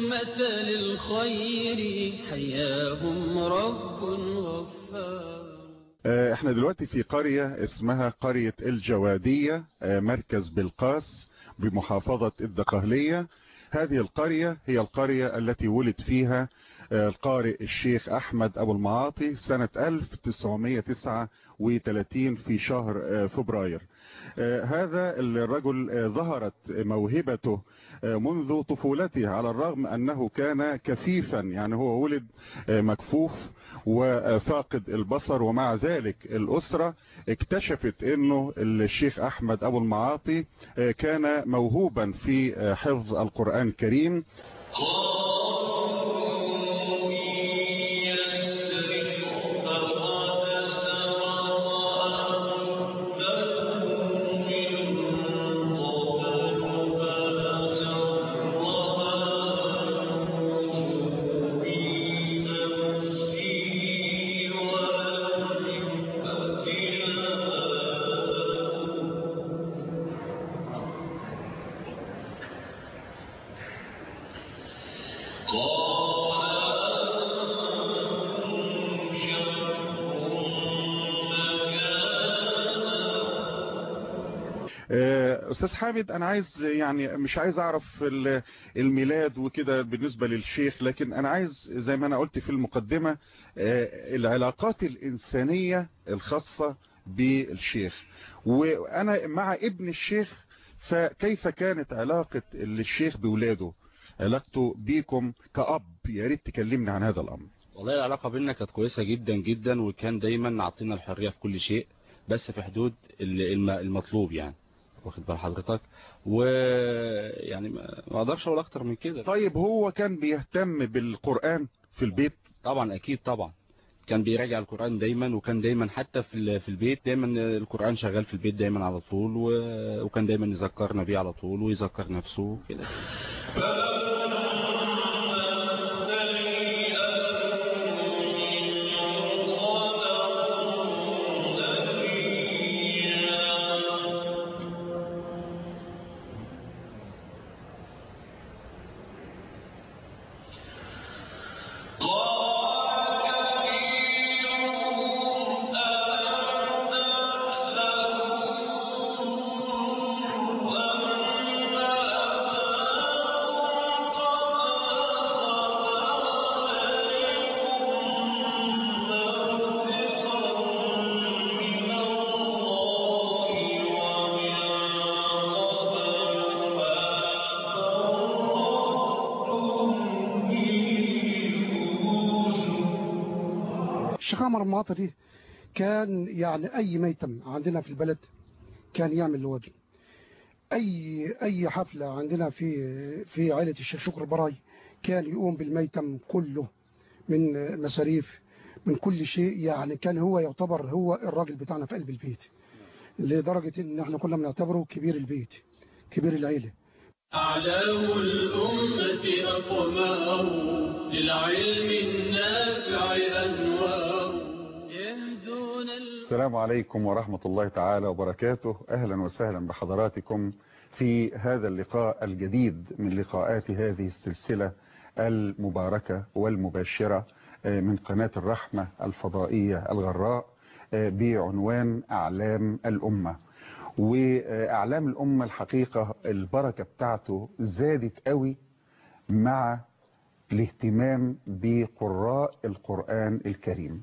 الأمة للخير حياهم رب غفار احنا دلوقتي في قرية اسمها قرية الجوادية مركز بلقاس بمحافظة الدقهلية هذه القرية هي القرية التي ولد فيها القارئ الشيخ أحمد أبو المعاطي سنة 1939 في شهر فبراير هذا الرجل ظهرت موهبته منذ طفولته على الرغم أنه كان كفيفا يعني هو ولد مكفوف وفاقد البصر ومع ذلك الأسرة اكتشفت أنه الشيخ أحمد أبو المعاطي كان موهوبا في حفظ القرآن الكريم استاذ حامد انا عايز يعني مش عايز اعرف الميلاد وكده بالنسبة للشيخ لكن انا عايز زي ما انا قلت في المقدمة العلاقات الانسانية الخاصة بالشيخ وانا مع ابن الشيخ فكيف كانت علاقة الشيخ بولاده علاقته بيكم كأب يا ريت تكلمني عن هذا الامر والله العلاقة بيننا كانت كويسة جدا جدا وكان دايما عطينا الحرية في كل شيء بس في حدود المطلوب يعني واخد بال حضرتك ويعني ما اقدرش اقول اكتر من كده طيب هو كان بيهتم بالقرآن في البيت طبعا اكيد طبعا كان بيراجع القرآن دايما وكان دايما حتى في في البيت دايما القرآن شغال في البيت دايما على طول وكان دايما يذكرنا بيه على طول ويذكر نفسه كده الشيخ عمر المعاطي كان يعني اي ميتم عندنا في البلد كان يعمل الواجب اي اي حفلة عندنا في في عائلة الشيخ شكر براي كان يقوم بالميتم كله من مصاريف من كل شيء يعني كان هو يعتبر هو الراجل بتاعنا في قلب البيت لدرجة ان احنا كنا بنعتبره كبير البيت كبير العيلة أعلام الأمة أقمار للعلم النافع أنوار يهدون السلام عليكم ورحمة الله تعالى وبركاته أهلا وسهلا بحضراتكم في هذا اللقاء الجديد من لقاءات هذه السلسلة المباركة والمباشرة من قناة الرحمة الفضائية الغراء بعنوان أعلام الأمة وأعلام الأمة الحقيقة البركة بتاعته زادت قوي مع الاهتمام بقراء القرآن الكريم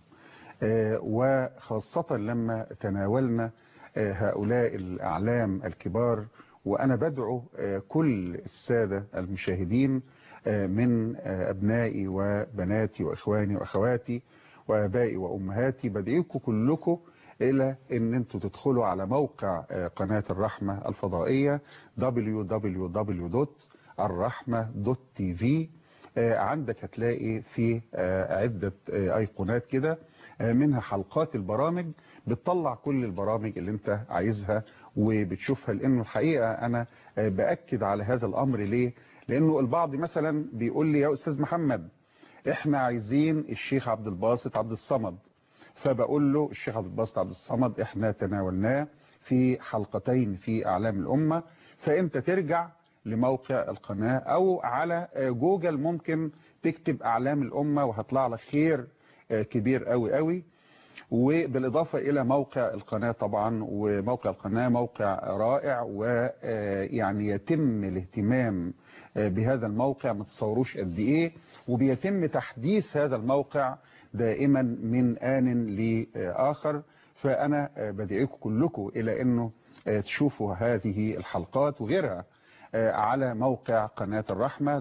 وخاصة لما تناولنا هؤلاء الأعلام الكبار وأنا بدعو كل السادة المشاهدين من أبنائي وبناتي وإخواني وأخواتي وآبائي وأمهاتي بدعيكم كلكم إلى أن أنتوا تدخلوا على موقع قناة الرحمة الفضائية www.الرحمة.tv عندك هتلاقي في عدة أيقونات كده منها حلقات البرامج بتطلع كل البرامج اللي انت عايزها وبتشوفها لانه الحقيقة انا باكد على هذا الامر ليه لانه البعض مثلا بيقول لي يا استاذ محمد احنا عايزين الشيخ عبد الباسط عبد الصمد فبقول له الشيخ عبد الباسط عبد الصمد احنا تناولناه في حلقتين في اعلام الامة فانت ترجع لموقع القناة او على جوجل ممكن تكتب اعلام الامة وهطلع لك خير كبير قوي قوي وبالإضافة إلى موقع القناة طبعا وموقع القناة موقع رائع ويعني يتم الاهتمام بهذا الموقع ما تصوروش قد إيه وبيتم تحديث هذا الموقع دائما من آن لآخر فأنا بدعيكم كلكم إلى أنه تشوفوا هذه الحلقات وغيرها على موقع قناة الرحمة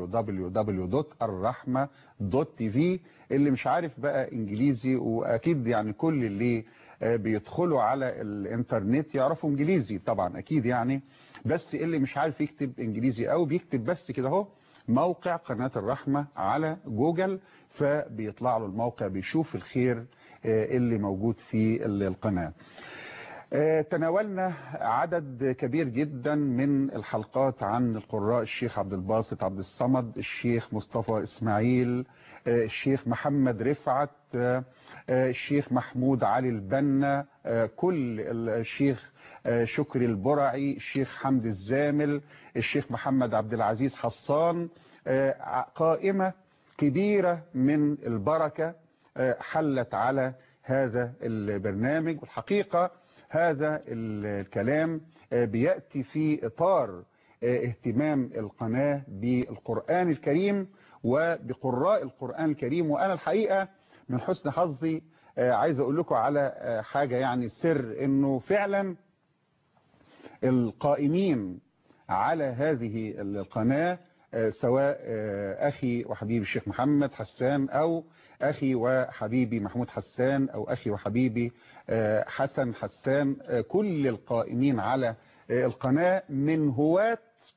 www.الرحمة.tv اللي مش عارف بقى انجليزي واكيد يعني كل اللي بيدخلوا على الانترنت يعرفوا انجليزي طبعا اكيد يعني بس اللي مش عارف يكتب انجليزي او بيكتب بس كده اهو موقع قناة الرحمة على جوجل فبيطلع له الموقع بيشوف الخير اللي موجود في القناة تناولنا عدد كبير جدا من الحلقات عن القراء الشيخ عبد الباسط عبد الصمد الشيخ مصطفى اسماعيل الشيخ محمد رفعت الشيخ محمود علي البنا كل الشيخ شكري البرعي الشيخ حمد الزامل الشيخ محمد عبد العزيز حصان قائمة كبيرة من البركة حلت على هذا البرنامج والحقيقة هذا الكلام بيأتي في إطار اهتمام القناة بالقرآن الكريم وبقراء القرآن الكريم وأنا الحقيقة من حسن حظي عايز أقول لكم على حاجة يعني سر إنه فعلا القائمين على هذه القناة سواء أخي وحبيبي الشيخ محمد حسان أو أخي وحبيبي محمود حسان أو أخي وحبيبي حسن حسان كل القائمين على القناة من هواة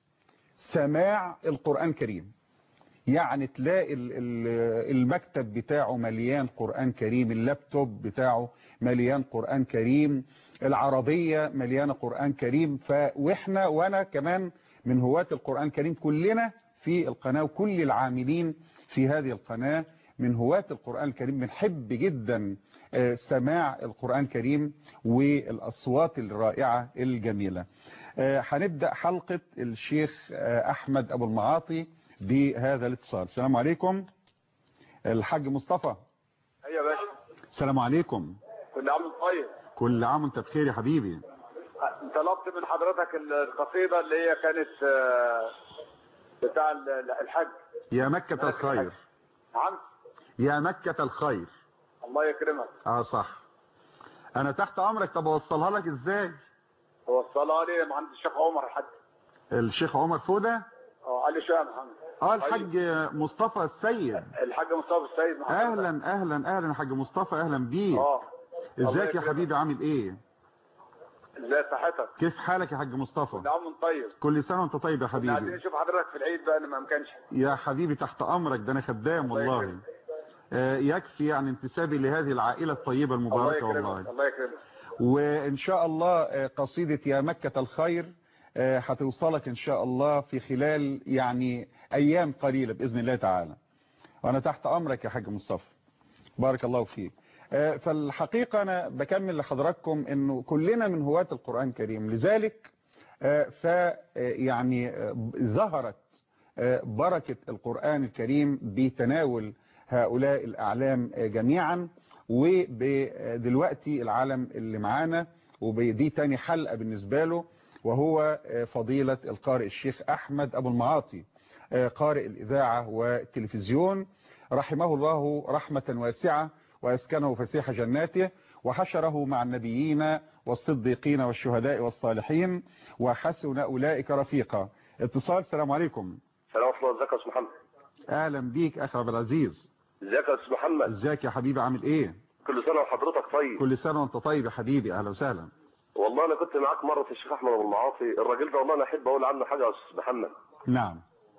سماع القرآن الكريم يعني تلاقي المكتب بتاعه مليان قرآن كريم اللابتوب بتاعه مليان قرآن كريم العربية مليانة قرآن كريم فوإحنا وأنا كمان من هواة القرآن الكريم كلنا في القناة وكل العاملين في هذه القناة من هواة القرآن الكريم بنحب جدا سماع القرآن الكريم والأصوات الرائعة الجميلة هنبدأ حلقة الشيخ أحمد أبو المعاطي بهذا الاتصال السلام عليكم الحاج مصطفى ايوه يا باشا السلام عليكم كل عام وانت طيب كل عام وانت بخير يا حبيبي طلبت من حضرتك القصيده اللي هي كانت آه، بتاع ال- الحج يا مكة الخير عم يا مكة الخير الله يكرمك اه صح انا تحت امرك طب اوصلها لك ازاي وصلها لي من عند الشيخ عمر الحج الشيخ عمر فودة اه قال لي شو يا محمد اه الحاج مصطفى السيد الحاج مصطفى السيد محمد اهلا اهلا اهلا يا حاج مصطفى اهلا بيك اه الله ازيك يا يكرمك. حبيبي عامل ايه ازاي صحتك كيف حالك يا حاج كل مصطفى عام وانت طيب كل سنة وانت طيب يا كنا عايزين حبيبي نشوف حضرتك في العيد بقى انا ما امكنش يا حبيبي تحت امرك ده انا خدام الله والله يكرمك. آه، يكفي يعني انتسابي لهذه العائلة الطيبة الله المباركة يكرمك والله الله يكرمك وإن شاء الله آه، قصيدة يا مكة الخير آه، هتوصلك إن شاء الله في خلال يعني أيام قليلة بإذن الله تعالى وأنا تحت أمرك يا حاج مصطفى بارك الله فيك آه، فالحقيقة أنا بكمل لحضراتكم أنه كلنا من هواة القرآن الكريم لذلك ف يعني آه، ظهرت آه، بركة القرآن الكريم بتناول هؤلاء الأعلام آه، جميعا ودلوقتي العالم اللي معانا ودي تاني حلقة بالنسبة له وهو آه، فضيلة القارئ الشيخ أحمد أبو المعاطي آه، قارئ الإذاعة والتلفزيون رحمه الله رحمة واسعة وأسكنه فسيح جناته وحشره مع النبيين والصديقين والشهداء والصالحين وحسن أولئك رفيقا اتصال السلام عليكم السلام عليكم ازيك يا استاذ محمد أهلا بيك أخي عبد العزيز ازيك يا استاذ محمد ازيك يا حبيبي عامل ايه كل سنه وحضرتك طيب كل سنة وانت طيب يا حبيبي أهلا وسهلا والله انا كنت معاك مره في الشيخ احمد ابو المعاطي الراجل ده والله انا احب اقول عنه حاجه يا استاذ محمد نعم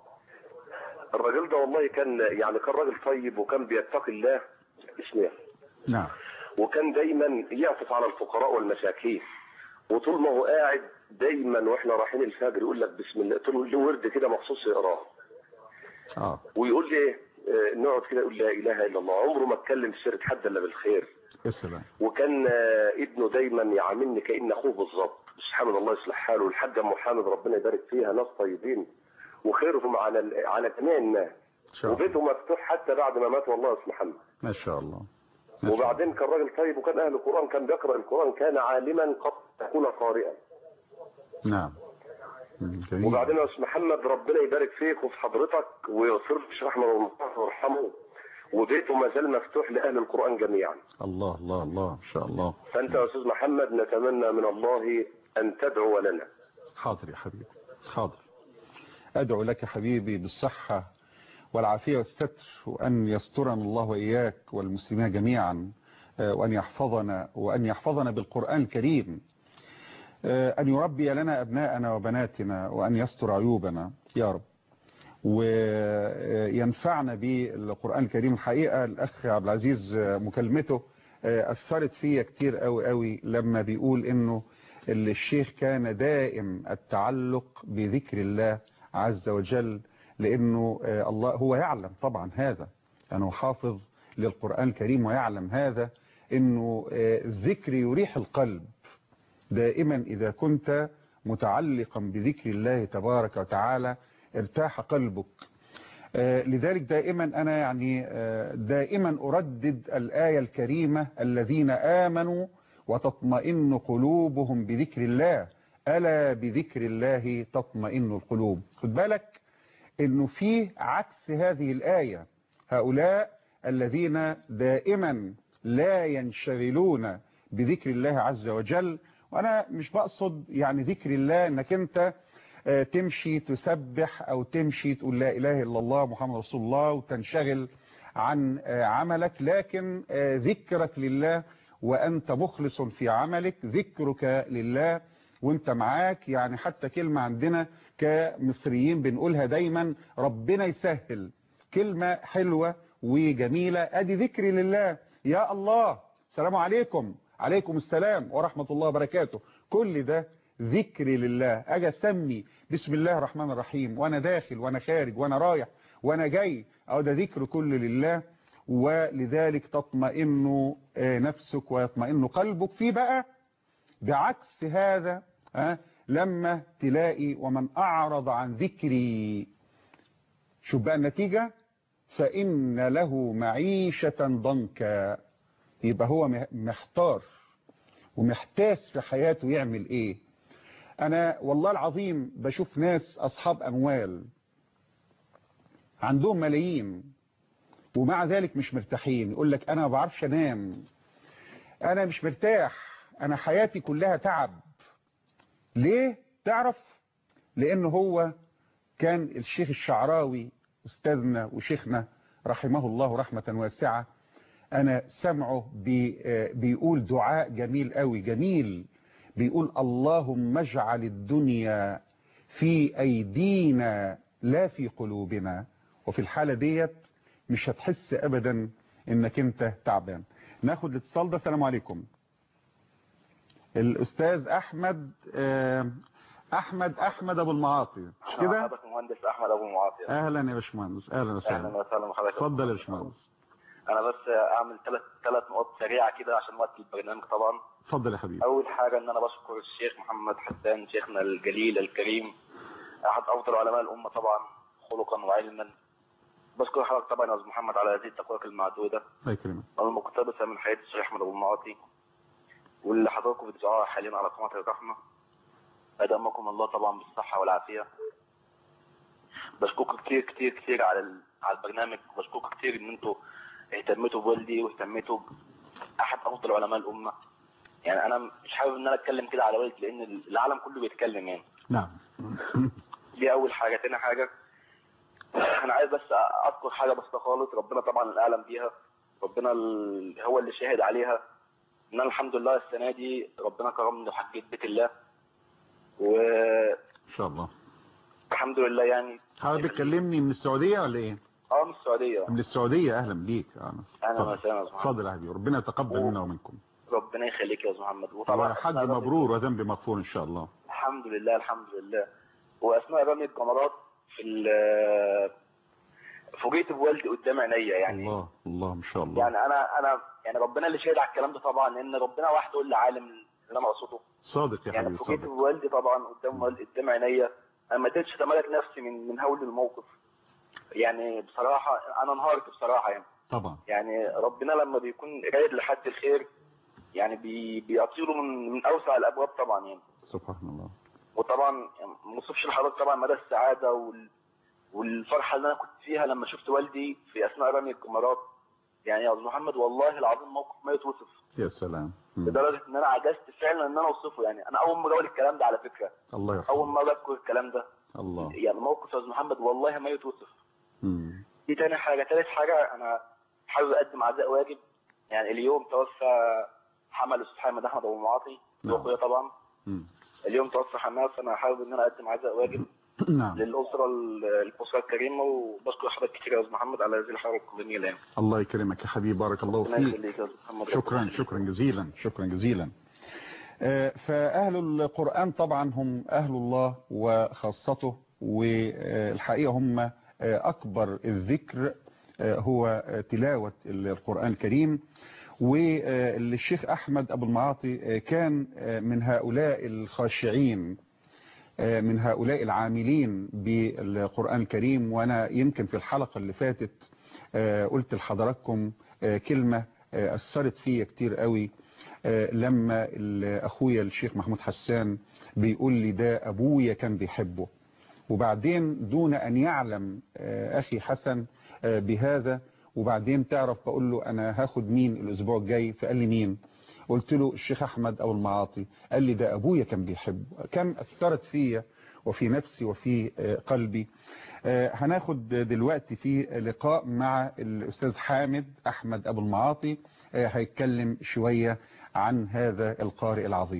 الراجل ده والله كان يعني كان راجل طيب وكان بيتقي الله اسمه نعم وكان دايما يعطف على الفقراء والمساكين وطول ما هو قاعد دايما واحنا رايحين الفجر يقول لك بسم الله طول له ورد كده مخصوص يقراه اه ويقول لي ايه آه، نقعد كده يقول لا اله الا الله عمره ما اتكلم في سيره حد الا بالخير السلام وكان آه، ابنه دايما يعاملني كأن اخوه بالظبط بس حامد الله يصلح حاله والحاجه ام حامد ربنا يبارك فيها ناس طيبين وخيرهم على ال- على جميع الناس ان شاء الله وبيته مفتوح حتى بعد ما مات والله يا استاذ محمد ما شاء الله ما شاء الله. وبعدين كان راجل طيب وكان اهل القران كان بيقرا القران كان عالما قبل أن يكون قارئا نعم مم، جميل وبعدين يا استاذ محمد ربنا يبارك فيك وفي حضرتك ويغفر لك رحمه الله ويرحمه وبيته ما زال مفتوح لاهل القران جميعا الله الله الله ما شاء الله فانت يا استاذ محمد نتمنى من الله ان تدعو لنا حاضر يا حبيبي حاضر أدعو لك حبيبي بالصحة والعافية والستر وأن يسترنا الله وإياك والمسلمين جميعا آه، وأن يحفظنا وأن يحفظنا بالقرآن الكريم آه، أن يربي لنا أبناءنا وبناتنا وأن يستر عيوبنا يا رب وينفعنا بالقرآن الكريم الحقيقة الأخ عبد العزيز آه، مكالمته آه، أثرت فيا كتير قوي قوي لما بيقول إنه الشيخ كان دائم التعلق بذكر الله عز وجل لأنه آه، الله هو يعلم طبعا هذا أنه حافظ للقرآن الكريم ويعلم هذا أنه آه، الذكر يريح القلب دائما إذا كنت متعلقا بذكر الله تبارك وتعالى ارتاح قلبك آه، لذلك دائما أنا يعني آه، دائما أردد الآية الكريمة الذين آمنوا وتطمئن قلوبهم بذكر الله ألا بذكر الله تطمئن القلوب خد بالك انه في عكس هذه الآية هؤلاء الذين دائما لا ينشغلون بذكر الله عز وجل وانا مش بقصد يعني ذكر الله انك انت آه، تمشي تسبح او تمشي تقول لا اله الا الله محمد رسول الله وتنشغل عن آه، عملك لكن آه، ذكرك لله وانت مخلص في عملك ذكرك لله وانت معاك يعني حتى كلمة عندنا كمصريين بنقولها دايما ربنا يسهل كلمة حلوة وجميلة ادي ذكري لله يا الله السلام عليكم عليكم السلام ورحمة الله وبركاته كل ده ذكري لله اجي اسمي بسم الله الرحمن الرحيم وانا داخل وانا خارج وانا رايح وانا جاي او ده ذكر كله لله ولذلك تطمئن آه، نفسك ويطمئن قلبك في بقى بعكس هذا ها لما تلاقي ومن أعرض عن ذكري شوف بقى النتيجة فإن له معيشة ضنكا يبقى هو مح- محتار ومحتاس في حياته يعمل ايه انا والله العظيم بشوف ناس اصحاب اموال عندهم ملايين ومع ذلك مش مرتاحين يقول لك انا ما بعرفش انام انا مش مرتاح انا حياتي كلها تعب ليه تعرف لان هو كان الشيخ الشعراوي استاذنا وشيخنا رحمه الله رحمة واسعة انا سمعه بي بيقول دعاء جميل قوي جميل بيقول اللهم اجعل الدنيا في ايدينا لا في قلوبنا وفي الحالة ديت مش هتحس ابدا انك انت تعبان ناخد الاتصال ده السلام عليكم الاستاذ احمد آه، احمد احمد ابو المعاطي مش كده حضرتك المهندس احمد ابو معاطي اهلا يا باشمهندس اهلا اهلا وسهلا وسهلا بحضرتك اتفضل يا باشمهندس انا بس اعمل ثلاث ثلاث نقاط سريعه كده عشان وقت البرنامج طبعا اتفضل يا حبيبي اول حاجه ان انا بشكر الشيخ محمد حسان شيخنا الجليل الكريم احد افضل علماء الامه طبعا خلقا وعلما بشكر حضرتك طبعا يا استاذ محمد على هذه التقوية المعدوده الله يكرمك المقتبسه من حياه الشيخ احمد ابو المعاطي واللي حضراتكم بتذاعوها حاليا على قناه الرحمه ادامكم الله طبعا بالصحه والعافيه بشكركم كتير كتير كتير على ال- على البرنامج بشكركم كتير ان انتوا اهتميتوا بوالدي واهتميتوا باحد افضل علماء الامه يعني انا مش حابب ان انا اتكلم كده على والدي لان العالم كله بيتكلم يعني نعم دي اول حاجه تاني حاجه انا عايز بس اذكر حاجه بسيطه خالص ربنا طبعا الاعلم بيها ربنا ال- هو اللي شاهد عليها ان انا الحمد لله السنه دي ربنا كرمني وحجيت بيت الله والحمد ان شاء الله لله يعني حضرتك بتكلمني من السعودية ولا ايه اه من السعوديه من السعودية اهلا بيك آه. اهلا اتفضل. وسهلا يا أستاذ محمد. اتفضل يا حبيبي ربنا يتقبل منا ومنكم ربنا يخليك يا استاذ محمد وطبعا وحج أثناء رمي- مبرور وذنب مغفور ان شاء الله الحمد لله الحمد لله واثناء رمي الجمرات في ال- فوجئت بوالدي قدام عينيا يعني الله الله ما شاء الله يعني انا انا يعني ربنا اللي شاهد على الكلام ده طبعا لان ربنا وحده اللي عالم اللي انا اقصده صادق يا يعني حبيبي فوجئت صادق بوالدي طبعا قدام والدي قدام عينيا انا ما قدرتش اتمالك نفسي من من هول الموقف يعني بصراحه انا انهارت بصراحه يعني طبعا يعني ربنا لما بيكون رايد لحد الخير يعني بي بيعطيله من من اوسع الابواب طبعا يعني سبحان الله وطبعا ما اوصفش لحضرتك طبعا مدى السعاده وال والفرحه اللي انا كنت فيها لما شفت والدي في اثناء رمي الكاميرات يعني يا استاذ محمد والله العظيم موقف ما يتوصف يا سلام مم. لدرجه ان انا عجزت فعلا ان انا اوصفه يعني انا اول مره اقول الكلام ده على فكره الله اول يرحمه مره اذكر الكلام ده الله يعني موقف يا استاذ محمد والله ما يتوصف مم. دي تاني حاجه تالت حاجه انا حابب اقدم عزاء واجب يعني اليوم توفى حمل الاستاذ حامد احمد ابو معاطي نعم. واخويا طبعا مم. اليوم توفى حماس انا حابب ان انا اقدم عزاء واجب نعم للاسره الاسره الكريمه وبشكر حضرتك كتير يا استاذ محمد على هذه الحلقه الجميله يعني الله يكرمك يا حبيبي بارك الله ربنا فيك يخليك يا استاذ محمد شكرا شكرا جزيلا شكرا جزيلا آه، فأهل القرآن طبعا هم أهل الله وخاصته والحقيقة هم آه، أكبر الذكر آه، هو آه، تلاوة القرآن الكريم والشيخ أحمد أبو المعاطي آه، كان آه، من هؤلاء الخاشعين آه، من هؤلاء العاملين بالقرآن الكريم وأنا يمكن في الحلقة اللي فاتت آه، قلت لحضراتكم آه، كلمة آه، أثرت فيا كتير قوي آه، لما ال- أخويا الشيخ محمود حسان بيقول لي ده أبويا كان بيحبه وبعدين دون أن يعلم آه، أخي حسن آه، بهذا وبعدين تعرف بقول له أنا هاخد مين الأسبوع الجاي فقال لي مين قلت له الشيخ أحمد أو المعاطي قال لي ده أبويا كان بيحبه كم أثرت فيا وفي نفسي وفي آه، قلبي آه، هناخد دلوقتي في لقاء مع الأستاذ حامد أحمد أبو المعاطي آه، هيتكلم شوية عن هذا القارئ العظيم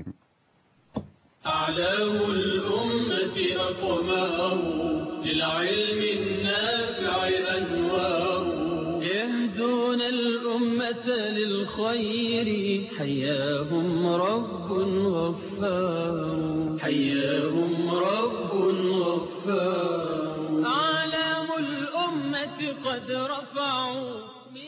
أعلام الأمة أقمار للعلم النافع أنوار يهدون الأمة للخير حياهم رب غفار حياهم رب غفار أعلام الأمة قد رفعوا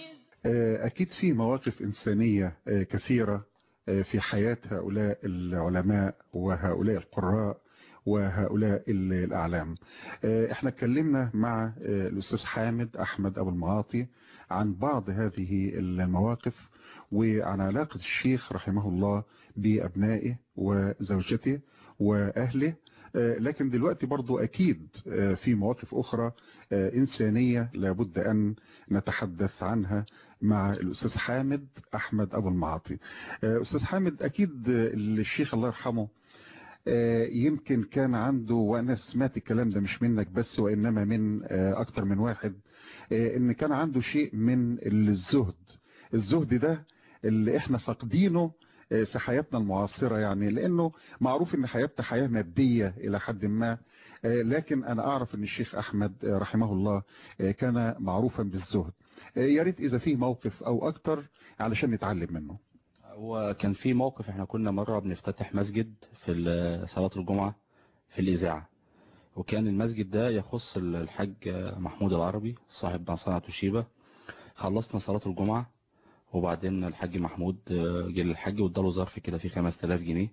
آه، أكيد في مواقف إنسانية آه، كثيرة آه، في حياة هؤلاء العلماء وهؤلاء القراء وهؤلاء ال- الأعلام آه، احنا اتكلمنا مع آه، الأستاذ حامد أحمد أبو المعاطي عن بعض هذه المواقف وعن علاقة الشيخ رحمه الله بأبنائه وزوجته وأهله آه، لكن دلوقتي برضو أكيد آه، في مواقف أخرى آه، إنسانية لابد أن نتحدث عنها مع الأستاذ حامد أحمد أبو المعاطي آه، أستاذ حامد أكيد آه، الشيخ الله يرحمه آه، يمكن كان عنده وأنا سمعت الكلام ده مش منك بس وإنما من آه، أكتر من واحد آه، إن كان عنده شيء من الزهد الزهد ده اللي إحنا فاقدينه آه، في حياتنا المعاصرة يعني لأنه معروف إن حياتنا حياة مادية إلى حد ما آه، لكن أنا أعرف إن الشيخ أحمد آه، رحمه الله آه، كان معروفا بالزهد آه، يا ريت إذا فيه موقف أو أكتر علشان نتعلم منه هو كان في موقف احنا كنا مرة بنفتتح مسجد في ال- صلاة الجمعة في الإذاعة وكان المسجد ده يخص الحاج محمود العربي صاحب مصنع توشيبا خلصنا صلاة الجمعة وبعدين الحاج محمود جه للحاج واداله ظرف كده فيه 5000 جنيه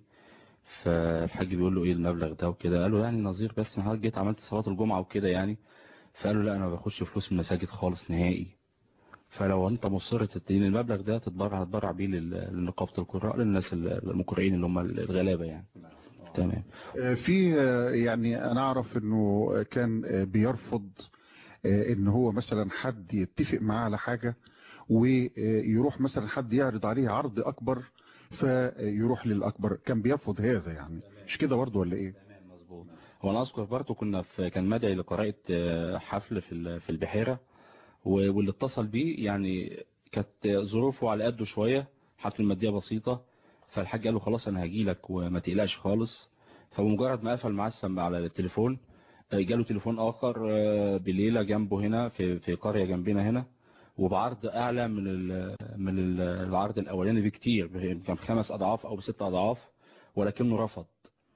فالحاج بيقول له ايه المبلغ ده وكده قال له يعني نظير بس ما حضرتك جيت عملت صلاة الجمعة وكده يعني فقال له لا انا ما باخدش فلوس من المساجد خالص نهائي فلو انت مصر تدين المبلغ ده تتبرع تتبرع بيه لل- لنقابة القراء للناس ال- المقرئين اللي هم الغلابة يعني تمام آه، في آه، يعني أنا أعرف إنه كان آه، بيرفض آه، إن هو مثلا حد يتفق معاه على حاجة ويروح مثلا حد يعرض عليه عرض أكبر فيروح للأكبر كان بيرفض هذا يعني مش كده برضه ولا إيه؟ مظبوط هو انا اذكر برضه كنا في كان مدعي لقراءة آه، حفل في ال- في البحيرة و- واللي اتصل بيه يعني كانت ظروفه على قده شوية حالته المادية بسيطة فالحاج قال له خلاص انا هاجي لك وما تقلقش خالص فبمجرد ما قفل معاه السماعة على التليفون آه، جاله تليفون اخر آه، بليلة جنبه هنا في في قرية جنبنا هنا وبعرض اعلى من ال من ال- العرض الاولاني بكتير كان خمس اضعاف او ست اضعاف ولكنه رفض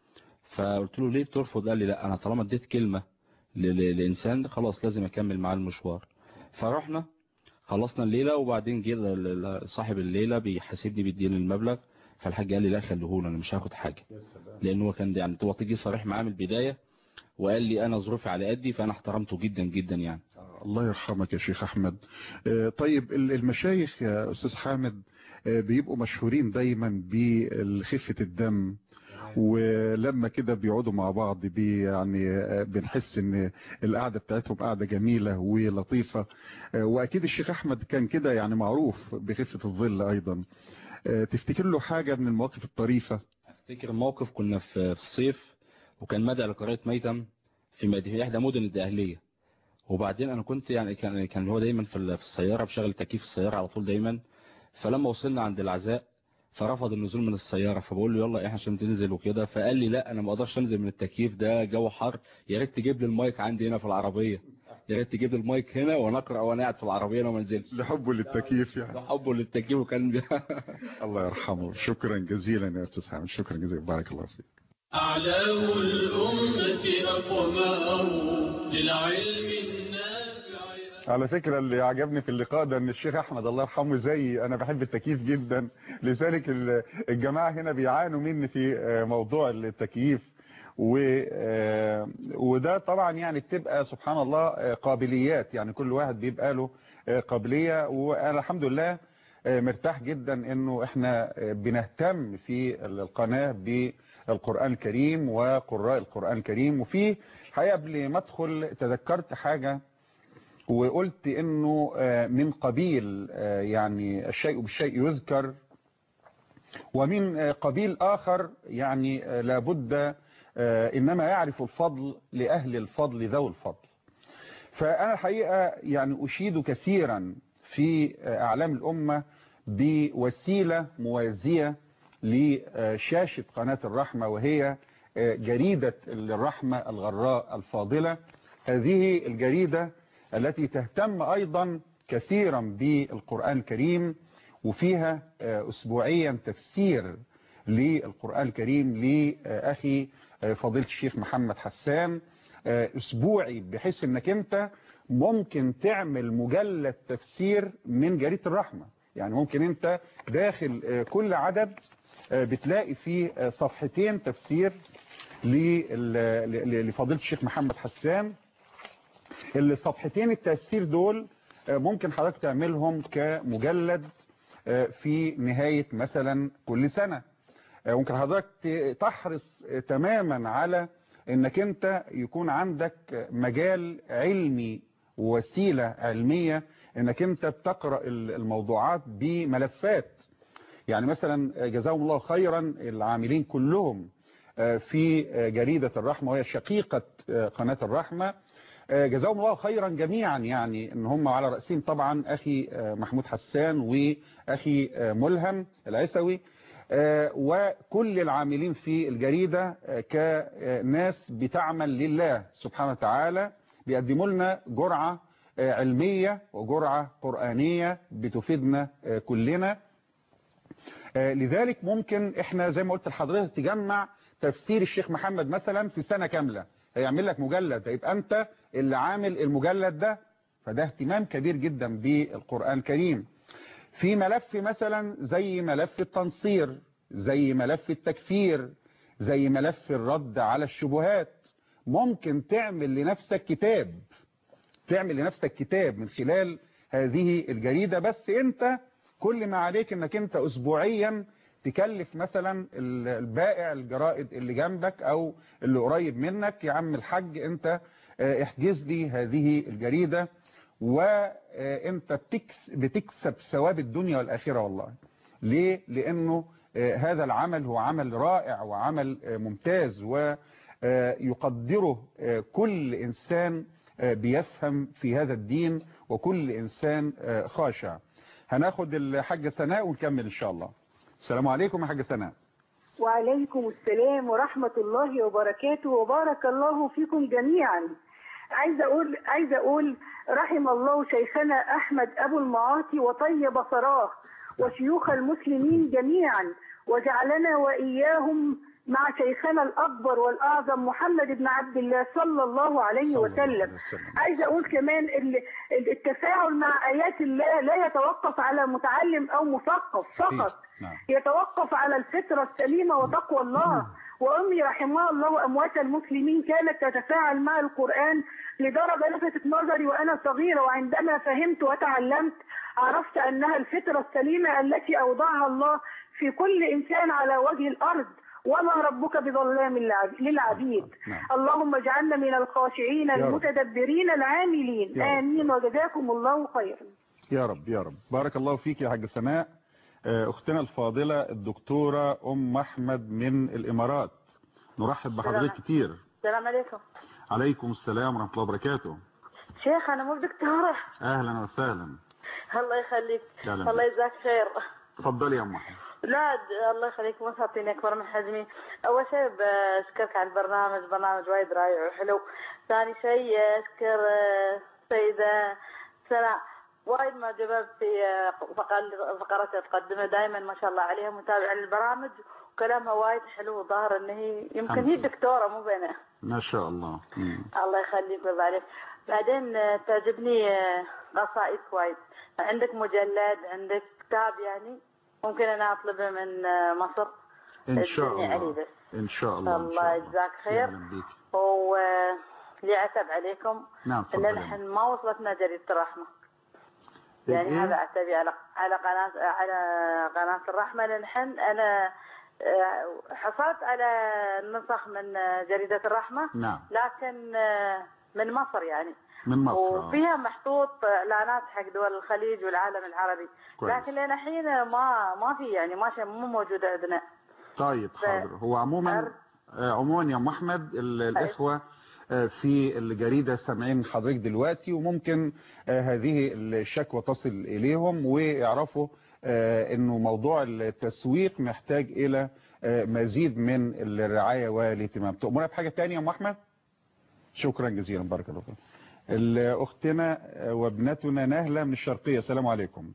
فقلت له ليه بترفض قال لي لا انا طالما اديت كلمة ل- ل- لانسان خلاص لازم اكمل معاه المشوار فرحنا خلصنا الليلة وبعدين جه ال- ال- صاحب الليلة بيحاسبني بيديني المبلغ فالحاج قال لي لا خليهولي انا مش هاخد حاجه لان هو كان يعني هو تيجي صريح معاه من البدايه وقال لي انا ظروفي على قدي فانا احترمته جدا جدا يعني الله يرحمك يا شيخ أحمد آه، طيب ال- المشايخ يا أستاذ حامد آه، بيبقوا مشهورين دايما بخفة الدم ولما كده بيقعدوا مع بعض بي يعني آه، بنحس ان القعدة بتاعتهم قعدة جميلة ولطيفة آه، واكيد الشيخ احمد كان كده يعني معروف بخفة الظل ايضا آه، تفتكر له حاجة من المواقف الطريفة افتكر موقف كنا في في الصيف وكان مدى لقرية ميتم في مد- في احدى مدن الدقهلية وبعدين انا كنت يعني كان كان هو دايما في ال- في السياره بشغل تكييف السياره على طول دايما فلما وصلنا عند العزاء فرفض النزول من السياره فبقول له يلا احنا عشان تنزل وكده فقال لي لا انا ما اقدرش انزل من التكييف ده جو حر يا ريت تجيب لي المايك عندي هنا في العربيه يا ريت تجيب لي المايك هنا وانا اقرا وانا قاعد في العربيه انا ما انزلش لحبه للتكييف يعني ده حبه للتكييف وكان بي... الله يرحمه شكرا جزيلا يا استاذ حامد شكرا جزيلا بارك الله فيك أعلام الأمة أقماه للعلم النافع على فكرة اللي عجبني في اللقاء ده ان الشيخ احمد الله يرحمه زيي انا بحب التكييف جدا لذلك ال- الجماعة هنا بيعانوا مني في آه، موضوع التكييف و آه، وده طبعا يعني بتبقى سبحان الله آه، قابليات يعني كل واحد بيبقى له آه، قابلية وانا الحمد لله آه، مرتاح جدا انه احنا آه، بنهتم في القناة بالقرآن الكريم وقراء القرآن الكريم وفي الحقيقة قبل ما ادخل تذكرت حاجة وقلت انه آه، من قبيل آه، يعني الشيء بالشيء يذكر ومن آه، قبيل اخر يعني آه، لابد آه، انما يعرف الفضل لاهل الفضل ذوي الفضل فانا الحقيقه يعني اشيد كثيرا في آه، اعلام الامه بوسيله موازيه لشاشه قناه الرحمه وهي آه، جريده الرحمه الغراء الفاضله هذه الجريده التي تهتم ايضا كثيرا بالقران الكريم وفيها آه، اسبوعيا تفسير للقران الكريم لاخي آه، فضيله الشيخ محمد حسان آه، اسبوعي بحيث انك انت ممكن تعمل مجلد تفسير من جريده الرحمه يعني ممكن انت داخل آه، كل عدد آه، بتلاقي فيه آه، صفحتين تفسير لل- ل- لفضيله الشيخ محمد حسان الصفحتين التفسير دول آه، ممكن حضرتك تعملهم كمجلد آه، في نهاية مثلا كل سنة آه، ممكن حضرتك ت- تحرص آه، تماما على انك انت يكون عندك آه، مجال علمي ووسيلة علمية انك انت بتقرأ ال- الموضوعات بملفات يعني مثلا جزاهم الله خيرا العاملين كلهم آه، في آه، جريدة الرحمة وهي شقيقة آه، قناة الرحمة آه، جزاهم الله خيرا جميعا يعني ان هم على رأسهم طبعا اخي آه، محمود حسان واخي آه، ملهم العيسوي آه، وكل العاملين في الجريدة آه، كناس بتعمل لله سبحانه وتعالى بيقدموا لنا جرعة آه، علمية وجرعة قرآنية بتفيدنا آه، كلنا آه، لذلك ممكن احنا زي ما قلت لحضرتك تجمع تفسير الشيخ محمد مثلا في سنة كاملة هيعمل لك مجلد يبقى انت اللي عامل المجلد ده فده اهتمام كبير جدا بالقرآن الكريم في ملف مثلا زي ملف التنصير زي ملف التكفير زي ملف الرد على الشبهات ممكن تعمل لنفسك كتاب تعمل لنفسك كتاب من خلال هذه الجريدة بس انت كل ما عليك انك انت اسبوعيا تكلف مثلا ال- البائع الجرائد اللي جنبك او اللي قريب منك يا عم الحاج انت اه، احجز لي هذه الجريدة وانت بتكس- بتكسب ثواب الدنيا والاخرة والله ليه لانه اه، هذا العمل هو عمل رائع وعمل اه، ممتاز ويقدره كل انسان اه، بيفهم في هذا الدين وكل انسان اه، خاشع هناخد الحاجة سناء ونكمل ان شاء الله السلام عليكم يا حاجة سناء وعليكم السلام ورحمة الله وبركاته وبارك الله فيكم جميعا عايزة أقول عايزة أقول رحم الله شيخنا أحمد أبو المعاطي وطيب ثراه وشيوخ المسلمين جميعا وجعلنا وإياهم مع شيخنا الأكبر والأعظم محمد بن عبد الله صلى الله عليه صلى الله عليه وسلم وسلم. عايزة أقول كمان ال- ال- التفاعل مع آيات الله لا يتوقف على متعلم أو مثقف فقط نعم يتوقف على الفطرة السليمة وتقوى الله وأمي رحمها الله أموات المسلمين كانت تتفاعل مع القرآن لدرجة لفتت نظري وأنا صغيرة وعندما فهمت وتعلمت عرفت أنها الفطرة السليمة التي أوضعها الله في كل إنسان على وجه الأرض وما ربك بظلام للعب- للعبيد نعم. اللهم اجعلنا من الخاشعين رب. المتدبرين العاملين يا رب. آمين وجزاكم الله خيرا يا رب يا رب بارك الله فيك يا حاج سناء آه، اختنا الفاضلة الدكتورة ام احمد من الامارات نرحب بحضرتك كتير السلام عليكم عليكم السلام ورحمة الله وبركاته شيخ انا مو دكتورة اهلا وسهلا الله يخليك أهلا الله بك. يجزاك خير اتفضلي يا ام احمد لا د- الله يخليك ما تعطيني اكبر من حجمي اول شيء بشكرك على البرنامج برنامج وايد رائع وحلو ثاني شيء اشكر آه، سيدة سناء وايد معجبة في آه، فقال- فقراتها تقدمها دائما ما شاء الله عليها متابعة للبرامج وكلامها وايد حلو وظاهر ان هي يمكن الحمد هي لله. دكتورة مو بينها ما شاء الله مم. الله يخليك ويرضى عليك بعدين آه، تعجبني آه، قصائدك وايد عندك مجلد عندك كتاب يعني ممكن انا اطلبه من آه، مصر ان شاء ادني عليه الله بس ان شاء الله إن الله شاء يجزاك خير. أهلاً بيك. ولي عتب عليكم نعم ان تفضلي نحن ما وصلتنا جريدة الرحمة يعني الإيه؟ هذا عتبي على على قناة على قناة الرحمة لأن نحن أنا آه، حصلت على نسخ من آه، جريدة الرحمة نعم لكن آه، من مصر يعني من مصر آه. وفيها محطوط اعلانات حق دول الخليج والعالم العربي كويس. لكن لين الحين ما ما في يعني ما شيء مو موجود عندنا طيب حاضر هو عموما أر- آه، عموما يا ام احمد ال- الاخوه آه، في الجريده سامعين حضرتك دلوقتي وممكن آه، هذه الشكوى تصل اليهم ويعرفوا آه، انه موضوع التسويق محتاج الى آه، مزيد من الرعايه والاهتمام تؤمرنا بحاجه ثانيه يا ام احمد شكرا جزيلا بارك الله فيك ال- اختنا آه، وابنتنا نهله من الشرقيه السلام عليكم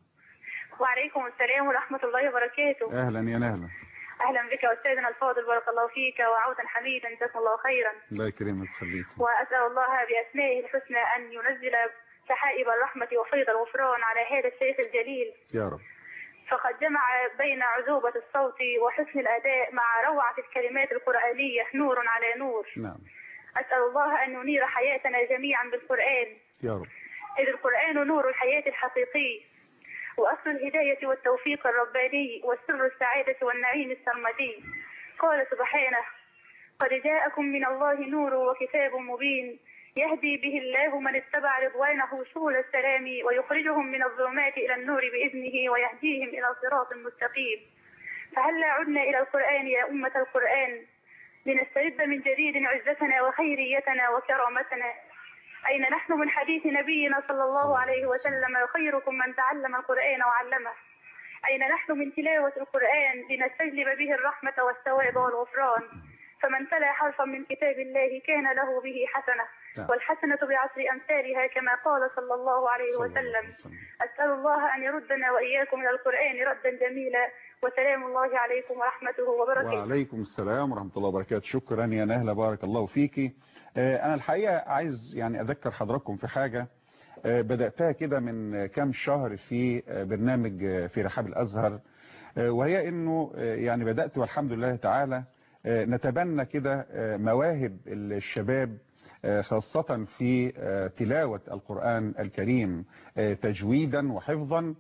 وعليكم السلام ورحمة الله وبركاته اهلا يا نهله أهلا بك أستاذنا الفاضل بارك الله فيك وعودا حميدا جزاكم الله خيرا الله يكرمك خليك وأسأل الله بأسمائه الحسنى أن ينزل سحائب الرحمة وفيض الغفران على هذا الشيخ الجليل يا رب فقد جمع بين عذوبة الصوت وحسن الأداء مع روعة الكلمات القرآنية نور على نور نعم أسأل الله أن ينير حياتنا جميعا بالقرآن يا رب إذ القرآن نور الحياة الحقيقي وأصل الهداية والتوفيق الرباني وسر السعادة والنعيم السرمدي قال سبحانه قد جاءكم من الله نور وكتاب مبين يهدي به الله من اتبع رضوانه سبل السلام ويخرجهم من الظلمات إلى النور بإذنه ويهديهم إلى صراط مستقيم فهلا عدنا إلى القرآن يا أمة القرآن لنسترد من جديد عزتنا وخيريتنا وكرامتنا أين نحن من حديث نبينا صلى الله عليه وسلم خيركم من تعلم القرآن وعلمه أين نحن من تلاوة القرآن لنستجلب به الرحمة والثواب والغفران فمن تلا حرفا من كتاب الله كان له به حسنة نعم. والحسنة بعشر أمثالها كما قال صلى الله عليه صلى الله عليه وسلم وسلم. أسأل الله أن يردنا وإياكم إلى القرآن ردا جميلا وسلام الله عليكم ورحمته وبركاته وعليكم السلام ورحمة الله وبركاته شكرا يا نهلة بارك الله فيكي آه، أنا الحقيقة عايز يعني أذكر حضراتكم في حاجة آه، بدأتها كده من كام شهر في آه، برنامج آه، في رحاب الأزهر آه، وهي أنه آه، يعني بدأت والحمد لله تعالى آه، نتبنى كده آه، مواهب الشباب آه، خاصة في آه، تلاوة القرآن الكريم آه، تجويدا وحفظا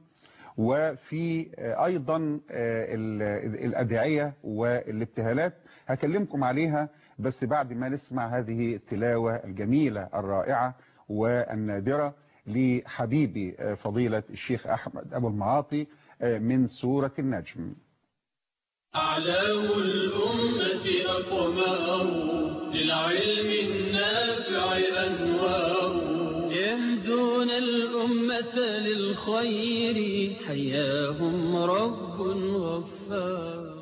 وفي آه، ايضا آه، ال- الادعيه والابتهالات هكلمكم عليها بس بعد ما نسمع هذه التلاوه الجميله الرائعه والنادره لحبيبي آه، فضيله الشيخ احمد ابو المعاطي آه، من سوره النجم أعلام الأمة أقمار للعلم النافع أنوار يهدون الأمة للخير حياهم رب غفار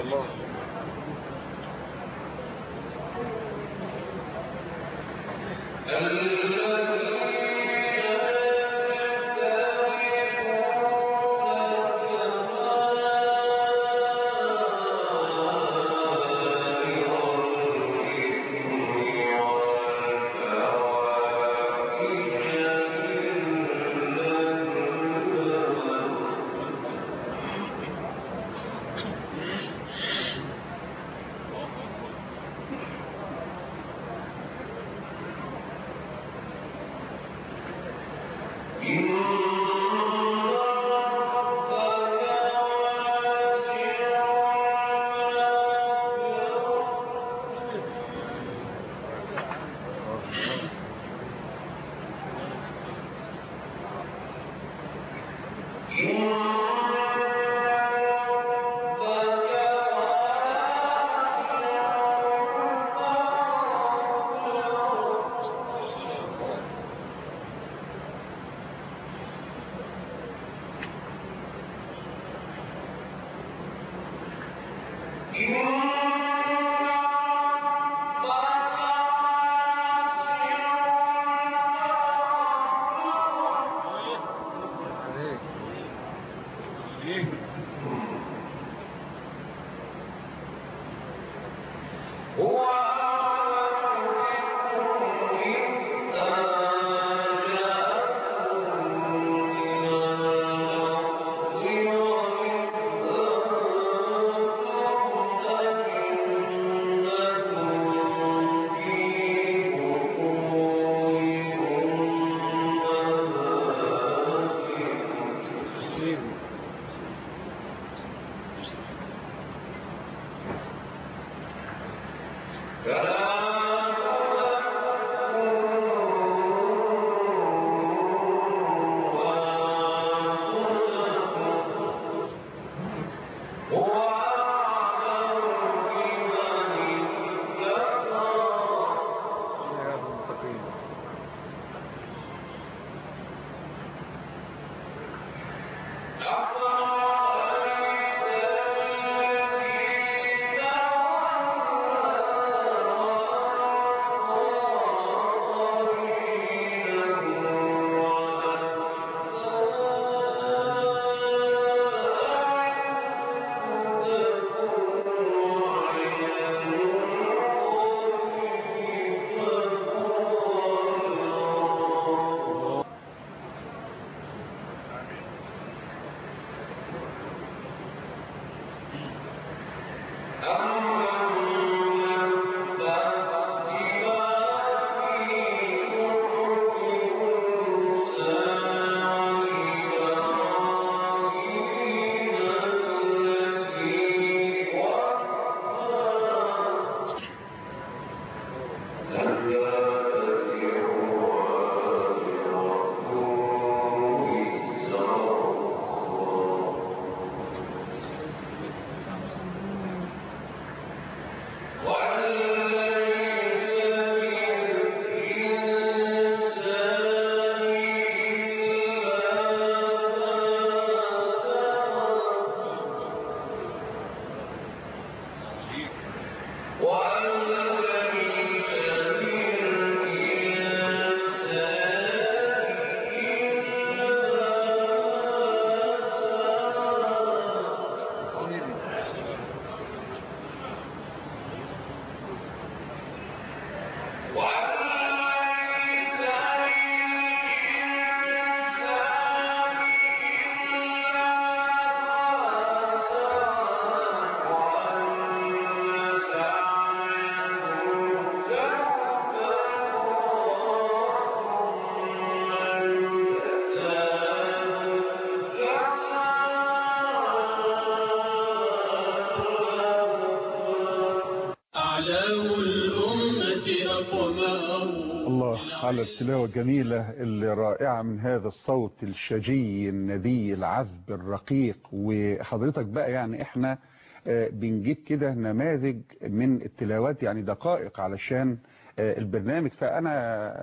على التلاوة الجميلة الرائعة من هذا الصوت الشجي الندي العذب الرقيق وحضرتك بقى يعني احنا بنجيب كده نماذج من التلاوات يعني دقائق علشان البرنامج فأنا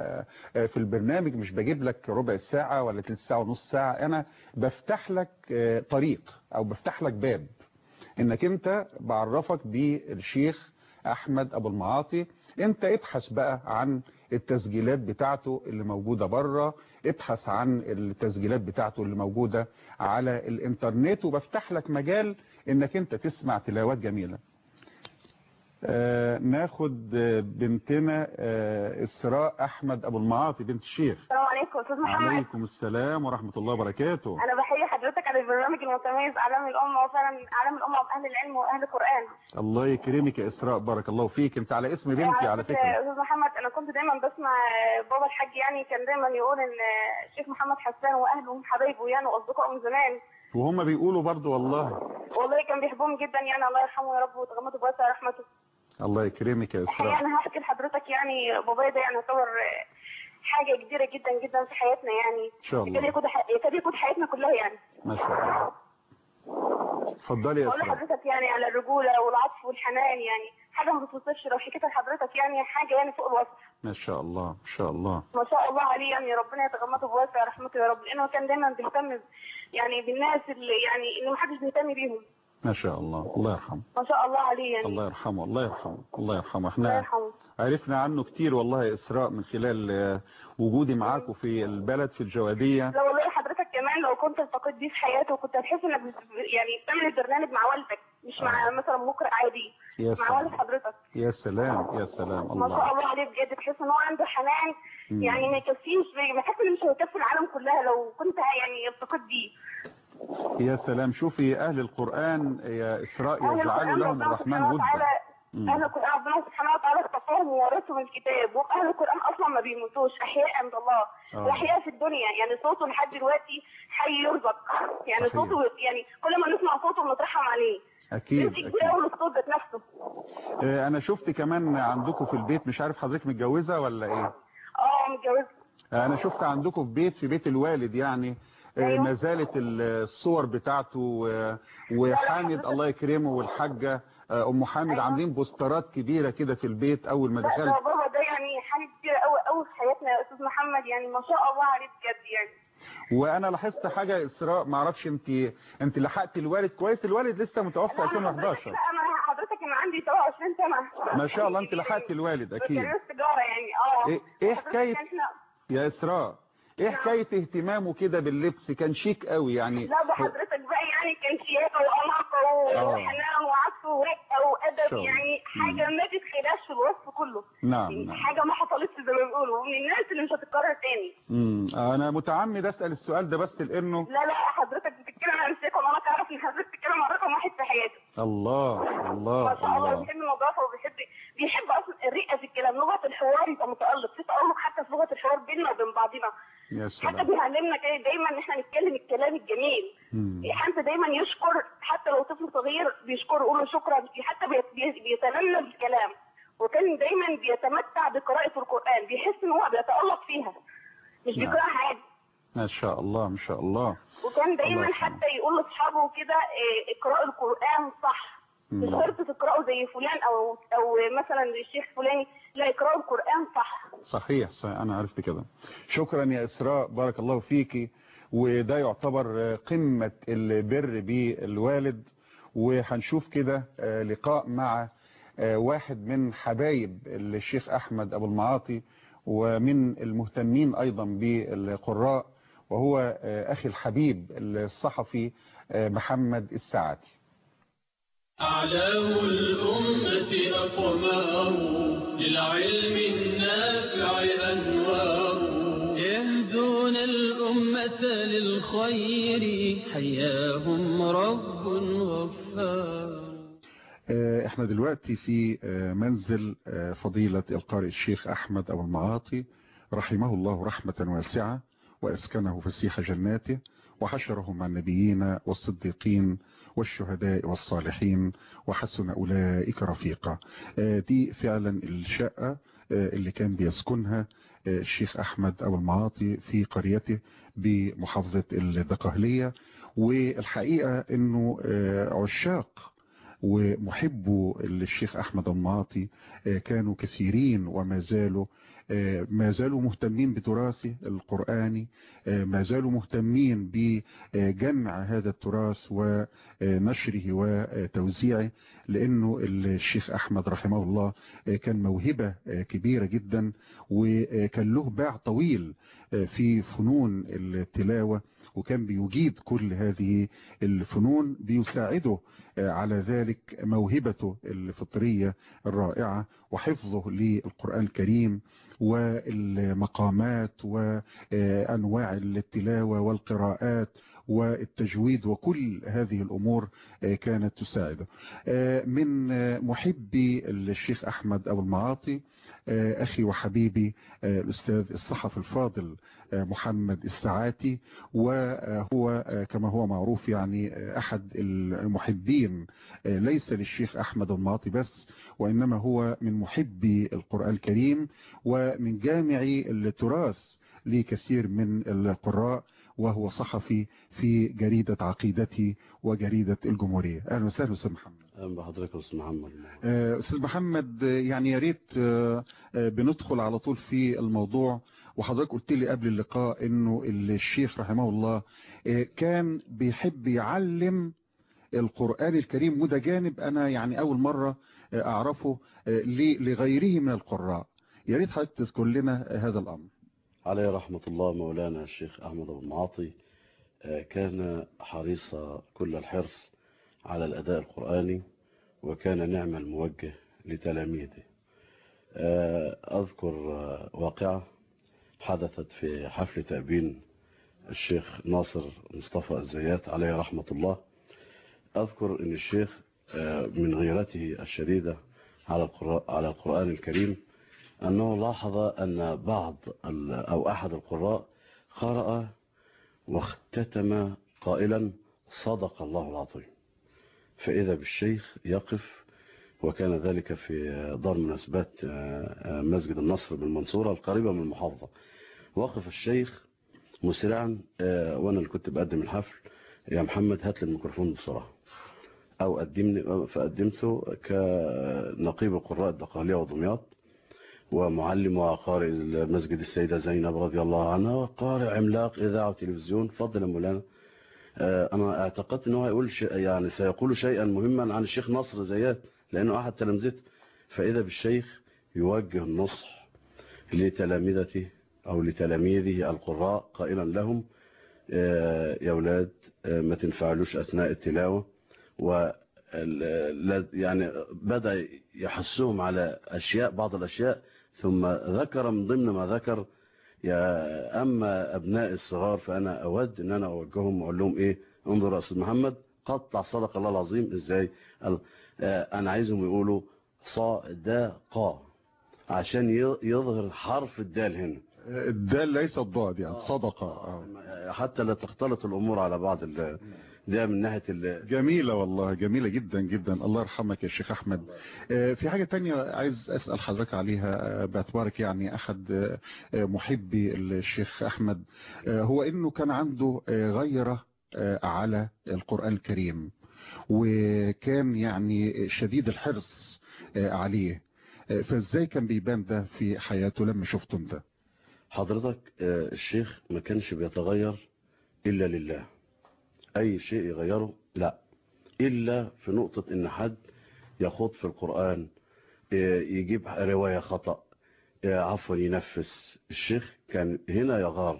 في البرنامج مش بجيب لك ربع ساعة ولا ثلث ساعة ونص ساعة أنا بفتح لك طريق أو بفتح لك باب انك انت بعرفك بالشيخ احمد ابو المعاطي انت ابحث بقى عن التسجيلات بتاعته اللي موجودة بره ابحث عن التسجيلات بتاعته اللي موجودة على الانترنت وبفتح لك مجال انك انت تسمع تلاوات جميلة آه ناخد آه، بنتنا آه اسراء احمد ابو المعاطي بنت الشيخ السلام عليكم استاذ محمد عليكم السلام ورحمة الله وبركاته انا بحيي حضرتك على البرنامج المتميز اعلام الامه وفعلا اعلام الامه واهل العلم واهل القران الله يكرمك يا اسراء بارك الله فيك انت على اسم بنتي على فكرة فكرة يا استاذ محمد انا كنت دايما بسمع بابا الحاج يعني كان دايما يقول ان الشيخ محمد حسان واهله حبايبه يعني واصدقائه من زمان وهم بيقولوا برضو والله والله كان بيحبهم جدا يعني الله يرحمه يا رب وتغمده بواسع رحمته الله يكرمك يا الحقيقه اسراء انا هحكي لحضرتك يعني بابايا ده يعني يعتبر حاجه كبيره جدا جدا في حياتنا يعني ان شاء يكاد الله يكون يكاد يكون حياتنا كلها يعني ما شاء الله اتفضلي يا بقول اسراء لحضرتك يعني على الرجوله والعطف والحنان يعني حاجه ما بتوصفش لو حكيتها لحضرتك يعني حاجه يعني فوق الوصف ما شاء الله ما شاء الله ما شاء الله عليه يعني ربنا يتغمده بواسع رحمته يا رب لانه كان دايما بيهتم يعني بالناس اللي يعني اللي ما حدش بيهتم بيهم ما شاء الله الله يرحمه ما شاء الله عليه يعني الله يرحمه الله يرحمه الله يرحمه الله احنا يرحمه عرفنا عنه كتير والله يا اسراء من خلال آه، وجودي معاكم في البلد في الجوادية لو والله حضرتك كمان لو كنت التقيت بيه في حياته كنت هتحس انك بت- يعني بتعمل البرنامج مع والدك مش مع مثلا مقرئ عادي يا مع والد سلام حضرتك يا سلام يا سلام ما شاء الله الله عليه بجد تحس ان هو عنده حنان مم. يعني ما يكفيش ما يحس ان مش هيكفي العالم كلها لو كنت يعني التقيت بيه يا سلام شوفي اهل القرآن يا اسراء أهل يجعلوا القرآن لهم ربنا الرحمن سبحانه ودا وتعالى مم. أهل القرآن ربنا سبحانه وتعالى اصطفاهم وورثهم الكتاب وأهل القرآن أصلا ما بيموتوش أحياء عند الله آه. وأحياء في الدنيا يعني صوته لحد دلوقتي حي يرزق يعني صحيح. صوته يعني كل ما نسمع صوته بنترحم عليه اكيد بنت كبيرة اكيد أوي الصوت ذات نفسه آه، انا شفت كمان عندكم في البيت مش عارف حضرتك متجوزة ولا ايه اه متجوزة انا شفت عندكم في بيت في بيت الوالد يعني آه، أيوة. ما زالت الصور بتاعته و- وحامد الله يكرمه والحاجة آه، ام حامد أيوة. عاملين بوسترات كبيرة كده في البيت اول ما لا دخلت ده بابا ده يعني حاجة كبيرة أوي أوي في حياتنا يا أستاذ محمد يعني ما شاء الله عليه بجد يعني وانا لاحظت حاجة اسراء ما اعرفش انت انت لحقت الوالد كويس الوالد لسه متوفى لا، 2011 لا أنا حضرتك أنا عندي 27 سنة ما شاء الله انت لحقت الوالد اكيد بكالوريوس تجارة يعني اه ايه ايه حضرتك حكاية إحنا- يا اسراء ايه حكاية اهتمامه كده باللبس كان شيك قوي يعني لا ده حضرتك بقى يعني كان شياكة وأناقة آه. وحنان وعطف ورقة وأدب شاء الله. يعني حاجة ما تتخيلهاش في الوصف كله نعم يعني نعم حاجة ما حصلتش زي ما بيقولوا من الناس اللي مش هتتكرر تاني امم انا متعمد اسال السؤال ده بس لانه لا لا حضرتك بتتكلم عن الشياكة وأنا تعرف إن حضرتك بتتكلم عن رقم واحد في حياته الله الله ما شاء الله الله بيحب النظافة وبيحب بيحب أصلا الرقة في الكلام لغة الحوار يبقى متألق في تألق حتى في لغة الحوار بيننا وبين بعضنا يا حتى سلام بيعلمنا كده دايما ان احنا نتكلم الكلام الجميل مم. حتى دايما يشكر حتى لو طفل صغير بيشكر يقول له شكرا حتى بيت- بي- بيتنمى بالكلام وكان دايما بيتمتع بقراءة القرآن بيحس ان هو بيتألق فيها مش نعم. بيقراها عادي ما شاء الله ما شاء الله وكان الله دايما يرحمه. حتى يقول لاصحابه كده إيه، اقرأوا القرآن صح مش مم. شرط تقرأوا زي فلان او او مثلا الشيخ فلاني لا اقرأوا القرآن صح صحيح صحيح انا عرفت كده شكرا يا اسراء بارك الله فيكي وده يعتبر قمة البر بالوالد وهنشوف كده آه، لقاء مع آه، واحد من حبايب الشيخ احمد ابو المعاطي ومن المهتمين ايضا بالقراء وهو آه، اخي الحبيب الصحفي آه، محمد السعدي أعلام الأمة أقمار للعلم النافع أنوار يهدون الأمة للخير حياهم رب غفار آه، احنا دلوقتي في آه، منزل آه، فضيلة القارئ الشيخ احمد ابو المعاطي رحمه الله رحمة واسعة واسكنه فسيح جناته وحشره مع النبيين والصديقين والشهداء والصالحين وحسن اولئك رفيقا آه، دي فعلا الشقة آه، اللي كان بيسكنها آه، الشيخ احمد ابو المعاطي في قريته بمحافظة الدقهلية والحقيقة انه آه، عشاق ومحبو الشيخ أحمد المعاطي آه، كانوا كثيرين وما زالوا آه، ما زالوا مهتمين بتراثه القرآني آه، ما زالوا مهتمين بجمع هذا التراث ونشره وتوزيعه لأنه الشيخ أحمد رحمه الله آه، كان موهبة آه، كبيرة جدا وكان له باع طويل آه، في فنون التلاوة وكان بيجيد كل هذه الفنون بيساعده آه، على ذلك موهبته الفطرية الرائعة وحفظه للقرآن الكريم والمقامات وأنواع التلاوة والقراءات والتجويد وكل هذه الأمور آه، كانت تساعده آه، من آه، محبي الشيخ أحمد أبو المعاطي آه، أخي وحبيبي آه، الأستاذ الصحفي الفاضل آه، محمد السعاتي وهو آه، كما هو معروف يعني آه، أحد المحبين آه، ليس للشيخ أحمد المعاطي بس وإنما هو من محبي القرآن الكريم ومن جامعي التراث لكثير من القراء وهو صحفي في جريدة عقيدتي وجريدة الجمهورية أهلا وسهلا أستاذ محمد اهلا بحضرتك يا استاذ محمد آه، أستاذ محمد آه، يعني يا ريت آه، آه، بندخل على طول في الموضوع وحضرتك قلت لي قبل اللقاء إنه الشيخ رحمه الله آه، كان بيحب يعلم القرآن الكريم وده جانب أنا يعني أول مرة آه، أعرفه آه، ل- لغيره من القراء يا ريت حضرتك تذكر لنا آه، هذا الأمر عليه رحمة الله مولانا الشيخ أحمد أبو المعاطي آه، كان حريص كل الحرص على الأداء القرآني وكان نعم الموجه لتلاميذه آه، أذكر آه، واقعة حدثت في حفل تأبين الشيخ ناصر مصطفى الزيات عليه رحمة الله أذكر أن الشيخ آه، من غيرته الشديدة على القرآن, على القرآن الكريم أنه لاحظ أن بعض ال- أو أحد القراء قرأ واختتم قائلا صدق الله العظيم فإذا بالشيخ يقف وكان ذلك في دار مناسبات آه، آه، مسجد النصر بالمنصورة القريبة من المحافظة وقف الشيخ مسرعا آه، وأنا اللي كنت بقدم الحفل يا محمد هات لي الميكروفون بسرعة أو قدمني فقدمته كنقيب القراء الدقهلية ودمياط ومعلم وقارئ مسجد السيدة زينب رضي الله عنها وقارئ عملاق إذاعة وتلفزيون فضل يا مولانا آه، أنا اعتقدت أنه هيقول شيء يعني سيقول شيئا مهما عن الشيخ نصر زيات لأنه أحد تلامذته فإذا بالشيخ يوجه النصح لتلامذته أو لتلاميذه القراء قائلا لهم آه، يا أولاد آه، ما تنفعلوش أثناء التلاوة و لا- يعني بدأ يحسهم على أشياء بعض الأشياء ثم ذكر من ضمن ما ذكر يا أما أبناء الصغار فأنا أود أن أنا أوجههم وأقول لهم إيه انظر يا أستاذ محمد قطع صدق الله العظيم إزاي قال، آه، أنا عايزهم يقولوا صدقة عشان ي- يظهر حرف الدال هنا الدال ليس الضاد يعني صدقة آه. حتى لا تختلط الأمور على بعض ال- ده من ناحية ال- جميلة والله جميلة جدا جدا الله يرحمك يا شيخ أحمد آه، في حاجة تانية عايز أسأل حضرتك عليها آه، باعتبارك يعني أحد آه، آه، محبي الشيخ أحمد آه، هو إنه كان عنده آه، غيرة آه، على القرآن الكريم وكان يعني شديد الحرص آه، عليه آه، فازاي كان بيبان ده في حياته لما شفته انت حضرتك آه، الشيخ ما كانش بيتغير إلا لله أي شيء يغيره لا إلا في نقطة إن حد يخوض في القرآن آه، يجيب رواية خطأ آه، عفوا ينفس الشيخ كان هنا يغار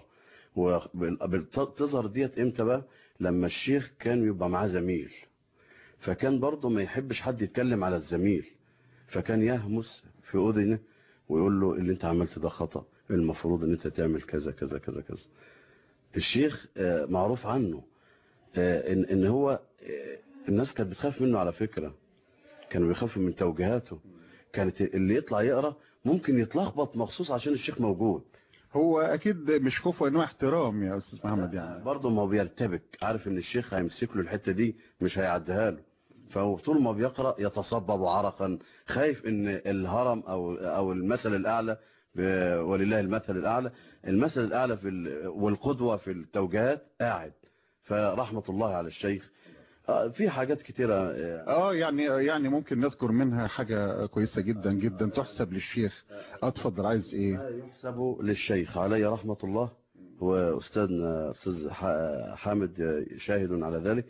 وتظهر ديت امتى بقى لما الشيخ كان يبقى معاه زميل فكان برضه ما يحبش حد يتكلم على الزميل فكان يهمس في أذنه ويقول له اللي انت عملت ده خطأ المفروض ان انت تعمل كذا كذا كذا كذا الشيخ آه، معروف عنه آه، ان ان هو آه، الناس كانت بتخاف منه على فكرة كانوا بيخافوا من توجيهاته كانت اللي يطلع يقرا ممكن يتلخبط مخصوص عشان الشيخ موجود هو اكيد مش خوف وانه احترام يا استاذ محمد يعني برضه ما هو بيرتبك عارف ان الشيخ هيمسك له الحته دي مش هيعديها له فهو طول ما بيقرا يتصبب عرقا خايف ان الهرم او او المثل الاعلى ب- ولله المثل الاعلى المثل الاعلى في ال- والقدوه في التوجيهات قاعد فرحمه الله على الشيخ آه، في حاجات كتيرة آه، اه يعني يعني ممكن نذكر منها حاجة كويسة جدا جدا تحسب للشيخ اتفضل عايز ايه يحسب للشيخ عليه رحمة الله وأستاذنا أستاذ ح- حامد شاهد على ذلك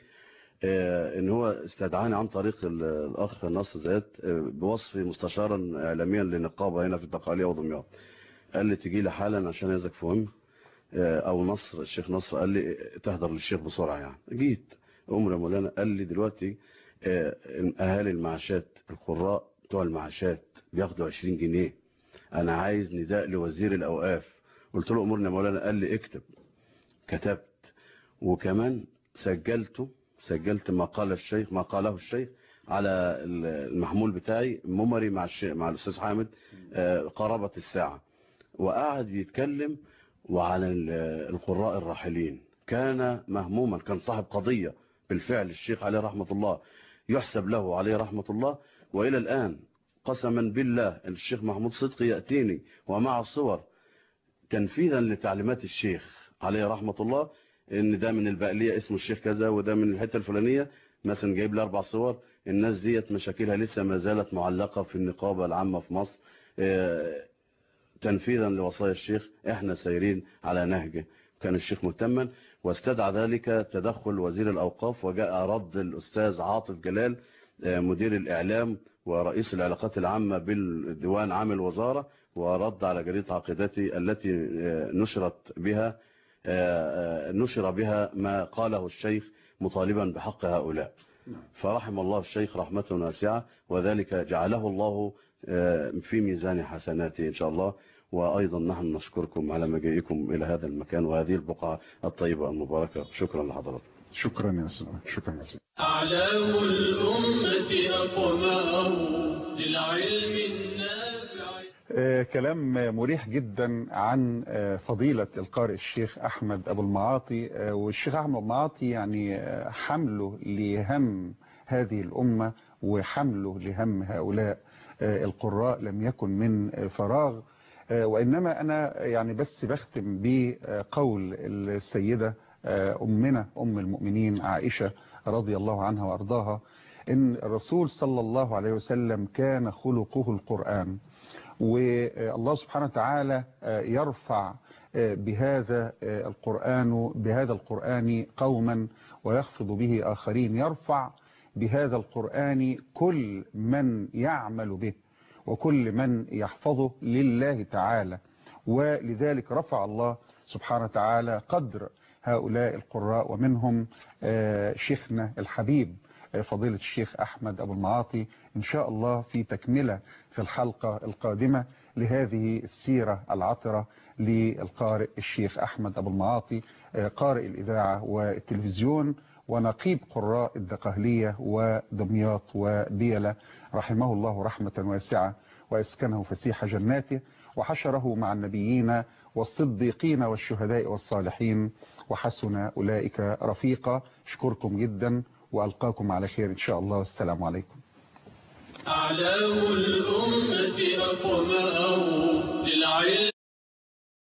آه، ان هو استدعاني عن طريق ال- الاخ ناصر زياد آه، بوصفي مستشارا اعلاميا لنقابه هنا في الدقهليه ودمياط قال لي تجي لي حالا عشان يزك مهم آه، او نصر الشيخ نصر قال لي تحضر للشيخ بسرعه يعني جيت عمر يا مولانا قال لي دلوقتي آه، اهالي المعاشات القراء بتوع المعاشات بياخدوا 20 جنيه انا عايز نداء لوزير الاوقاف قلت له امرني يا مولانا قال لي اكتب كتبت وكمان سجلته سجلت ما قال الشيخ ما قاله الشيخ على المحمول بتاعي ممري مع الشيخ مع الاستاذ حامد آه، قرابه الساعه وقعد يتكلم وعلى ال- القراء الراحلين كان مهموما كان صاحب قضيه بالفعل الشيخ عليه رحمه الله يحسب له عليه رحمه الله والى الان قسما بالله الشيخ محمود صدقي ياتيني ومع صور تنفيذا لتعليمات الشيخ عليه رحمة الله ان ده من البقلية اسمه الشيخ كذا وده من الحتة الفلانية مثلا جايب لي اربع صور الناس ديت مشاكلها لسه ما زالت معلقة في النقابة العامة في مصر آه، تنفيذا لوصايا الشيخ احنا سايرين على نهجه كان الشيخ مهتما واستدعى ذلك تدخل وزير الأوقاف وجاء رد الأستاذ عاطف جلال آه، مدير الإعلام ورئيس العلاقات العامة بالديوان عام الوزارة ورد على جريدة عقيدتي التي آه، نشرت بها آه، آه، نشر بها ما قاله الشيخ مطالبا بحق هؤلاء فرحم الله الشيخ رحمة واسعة وذلك جعله الله آه، في ميزان حسناته إن شاء الله وأيضا نحن نشكركم على مجيئكم إلى هذا المكان وهذه البقعة الطيبة المباركة شكرا لحضراتكم شكرا يا سيدي شكرا يا سيدي أعلام الأمة أقماه للعلم النافع آه، كلام مريح جدا عن آه، فضيلة القارئ الشيخ أحمد أبو المعاطي آه، والشيخ أحمد أبو المعاطي يعني آه، حمله لهم هذه الأمة وحمله لهم هؤلاء آه، القراء لم يكن من آه، فراغ آه، وإنما أنا يعني بس بختم بقول السيدة آه، أمنا أم المؤمنين عائشة رضي الله عنها وأرضاها إن الرسول صلى الله عليه وسلم كان خلقه القرآن والله سبحانه وتعالى يرفع بهذا القرآن بهذا القرآن قوما ويخفض به آخرين يرفع بهذا القرآن كل من يعمل به وكل من يحفظه لله تعالى ولذلك رفع الله سبحانه وتعالى قدر هؤلاء القراء ومنهم آه، شيخنا الحبيب آه، فضيلة الشيخ أحمد أبو المعاطي إن شاء الله في تكملة في الحلقة القادمة لهذه السيرة العطرة للقارئ الشيخ أحمد أبو المعاطي آه، قارئ الإذاعة والتلفزيون ونقيب قراء الدقهلية ودمياط وبيلة رحمه الله رحمة واسعة وأسكنه فسيح جناته وحشره مع النبيين والصديقين والشهداء والصالحين وحسن أولئك رفيقا أشكركم جدا وألقاكم على خير إن شاء الله والسلام عليكم أعلام الأمة أقماه للعلم